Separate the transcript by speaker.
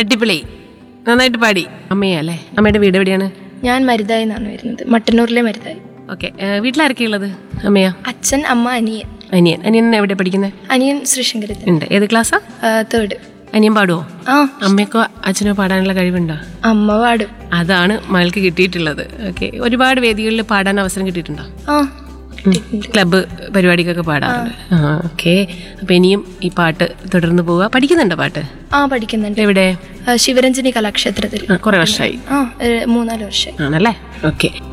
Speaker 1: അടിപൊളി നന്നായിട്ട് പാടി അമ്മയാ അല്ലേ അമ്മയുടെ വീട് എവിടെയാണ്
Speaker 2: ഞാൻ മരുതായി എന്നാണ് വരുന്നത് മട്ടന്നൂരിലെ മരുതായി
Speaker 1: ഓക്കെ വീട്ടിലാരൊക്കെയാ ഉള്ളത് അമ്മയാ
Speaker 2: അച്ഛൻ അമ്മ അനിയൻ
Speaker 1: അനിയൻ അനിയൻ എവിടെ പഠിക്കുന്നത്
Speaker 2: അനിയൻ ശ്രീശങ്കരത്തിൽ
Speaker 1: ഉണ്ട് ഏത് ക്ലാസ്സാ
Speaker 2: തേർഡ്
Speaker 1: അനിയൻ പാടുവോ
Speaker 2: ആ
Speaker 1: അമ്മയ്ക്കോ അച്ഛനോ പാടാനുള്ള കഴിവുണ്ടോ
Speaker 2: അമ്മ പാടും
Speaker 1: അതാണ് മകൾക്ക് കിട്ടിയിട്ടുള്ളത് ഓക്കെ ഒരുപാട് വേദികളിൽ പാടാൻ അവസരം കിട്ടിയിട്ടുണ്ടോ
Speaker 2: ആ
Speaker 1: ക്ലബ്ബ് പരിപാടിക്കൊക്കെ പാടാറുണ്ട് ആ ഓക്കെ അപ്പൊ ഇനിയും ഈ പാട്ട് തുടർന്ന് പോവുക പഠിക്കുന്നുണ്ടോ പാട്ട്
Speaker 2: ആ പഠിക്കുന്നുണ്ട്
Speaker 1: എവിടെ
Speaker 2: ആ, ശിവരഞ്ജനി കലാക്ഷേത്രത്തിൽ
Speaker 1: ആ, കുറെ വർഷമായി
Speaker 2: ആ ഏ, മൂന്നാല് വർഷം
Speaker 1: ആണല്ലേ ഓക്കെ